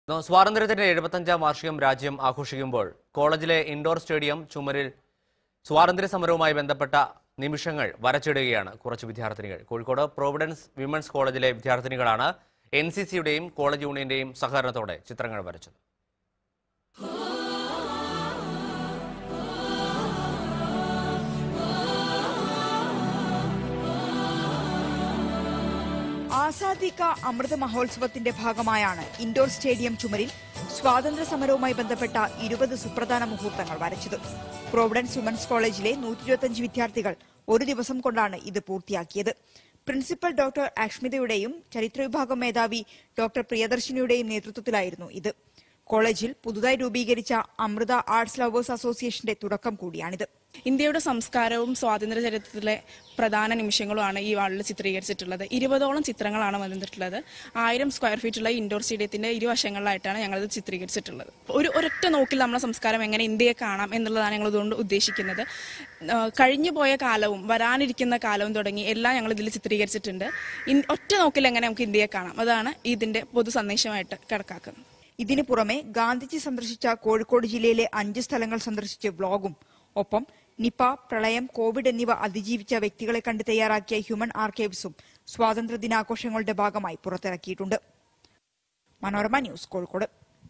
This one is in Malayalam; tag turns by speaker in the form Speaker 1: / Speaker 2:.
Speaker 1: നോ- സ്വാതന്ത്ര്യത്തിന്റെ എഴുപത്തഞ്ചാം വാർഷികം രാജ്യം ആഘോഷിക്കുമ്പോൾ കോളേജിലെ ഇൻഡോർ സ്റ്റേഡിയം ചുമരിൽ സ്വാതന്ത്ര്യ സമരവുമായി ബന്ധപ്പെട്ട നിമിഷങ്ങൾ വരച്ചിടുകയാണ് കുറച്ച് വിദ്യാർത്ഥിനികൾ കോഴിക്കോട് പ്രോവിഡൻസ് വിമൻസ് കോളേജിലെ വിദ്യാർത്ഥിനികളാണ് എൻ സി സിയുടെയും കോളേജ് യൂണിയന്റെയും സഹകരണത്തോടെ ചിത്രങ്ങൾ വരച്ചത്
Speaker 2: ആസാദി കാ അമൃത മഹോത്സവത്തിന്റെ ഭാഗമായാണ് ഇൻഡോർ സ്റ്റേഡിയം ചുമരിൽ സ്വാതന്ത്ര്യ സമരവുമായി ബന്ധപ്പെട്ട ഇരുപത് സുപ്രധാന മുഹൂർത്തങ്ങൾ വരച്ചത് പ്രോവിഡൻസ് വിമൻസ് കോളേജിലെ നൂറ്റി ഇരുപത്തിയഞ്ച് വിദ്യാർത്ഥികൾ ഒരു ദിവസം കൊണ്ടാണ് ഇത് പൂർത്തിയാക്കിയത് പ്രിൻസിപ്പൽ ഡോക്ടർ അഷ്മിതയുടെയും ചരിത്ര വിഭാഗം മേധാവി ഡോക്ടർ പ്രിയദർശിനിയുടെയും നേതൃത്വത്തിലായിരുന്നു ഇത് കോളേജിൽ പുതുതായി രൂപീകരിച്ച അമൃത ആർട്സ് ലവേഴ്സ് അസോസിയേഷന്റെ തുടക്കം കൂടിയാണിത്
Speaker 3: ഇന്ത്യയുടെ സംസ്കാരവും സ്വാതന്ത്ര്യ ചരിത്രത്തിലെ പ്രധാന നിമിഷങ്ങളുമാണ് ഈ വാളിൽ ചിത്രീകരിച്ചിട്ടുള്ളത് ഇരുപതോളം ചിത്രങ്ങളാണ് വന്നിട്ടുള്ളത് ആയിരം സ്ക്വയർ ഫീറ്റുള്ള ഇൻഡോർ സ്റ്റേഡിയത്തിന്റെ ഇരുവശങ്ങളിലായിട്ടാണ് ഞങ്ങളിത് ചിത്രീകരിച്ചിട്ടുള്ളത് ഒരു ഒരൊറ്റ നോക്കിൽ നമ്മളെ സംസ്കാരം എങ്ങനെ ഇന്ത്യയെ കാണാം എന്നുള്ളതാണ് ഞങ്ങൾ ഇതുകൊണ്ട് ഉദ്ദേശിക്കുന്നത് ആ, കഴിഞ്ഞു പോയ കാലവും വരാനിരിക്കുന്ന കാലവും തുടങ്ങി എല്ലാം ഞങ്ങൾ ഇതിൽ ചിത്രീകരിച്ചിട്ടുണ്ട് ഇൻ- ഒറ്റ നോക്കിൽ എങ്ങനെ നമുക്ക് ഇന്ത്യയെ കാണാം അതാണ് ഇതിന്റെ പൊതു സന്ദേശമായിട്ട് കണക്കാക്കുന്നത്
Speaker 2: ഇതിനു പുറമെ ഗാന്ധിജി സന്ദർശിച്ച കോഴിക്കോട് ജില്ലയിലെ അഞ്ച് സ്ഥലങ്ങൾ സന്ദർശിച്ച് വ്ലോഗും ഒപ്പം നിപ പ്രളയം കോവിഡ് എന്നിവ അതിജീവിച്ച വ്യക്തികളെ കണ്ട് തയ്യാറാക്കിയ ഹ്യൂമൻ ആർക്കൈവ്സും സ്വാതന്ത്ര്യ ദിനാഘോഷങ്ങളുടെ ഭാഗമായി പുറത്തിറക്കിയിട്ടുണ്ട് മനോരമ ന്യൂസ് കോഴിക്കോട്